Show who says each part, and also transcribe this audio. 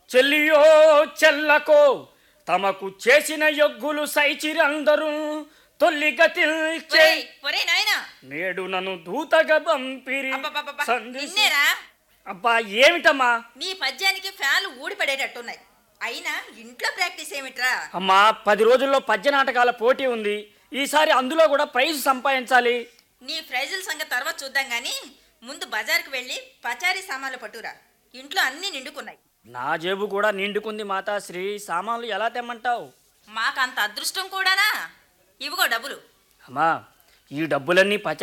Speaker 1: చెల్లియో చెల్లకో తమకు చేసిన యొగ్గులు సైచిరందరూ తొల్లిగతి
Speaker 2: ఒరేయ్, ఒరేయ్ నాయనా
Speaker 1: నేడు నన్ను దూతగా పంపిరి
Speaker 2: అబ్బబ్బబ్బబ్బ,
Speaker 1: సందేశం-
Speaker 2: నిన్నేరా
Speaker 1: అబ్బా ఏమిటమ్మా
Speaker 2: నీ పద్యానికి ఫ్యాన్లు ఊడిపడేటట్టున్నాయి అయినా ఇంట్లో ప్రాక్టీస్ ఏమిట్రా
Speaker 1: అమ్మా పది రోజుల్లో పద్య నాటకాల పోటీ ఉంది ఈసారి అందులో కూడా ప్రైజ్ సంపాదించాలి
Speaker 2: నీ ప్రైజుల సంగతి తర్వాత చూద్దాం గాని ముందు బజార్కి వెళ్ళి పచారీ సామాన్లు పట్టురా ఇంట్లో అన్నీ నిండుకున్నాయి
Speaker 1: నా జేబు కూడా నిండుకుంది మాతాశ్రీ సామాన్లు ఎలా తెమ్మంటావు
Speaker 2: మాకంత అదృష్టం కూడానా ఇవిగో డబ్బులు
Speaker 1: అమ్మా ఈ డబ్బులన్నీ పచ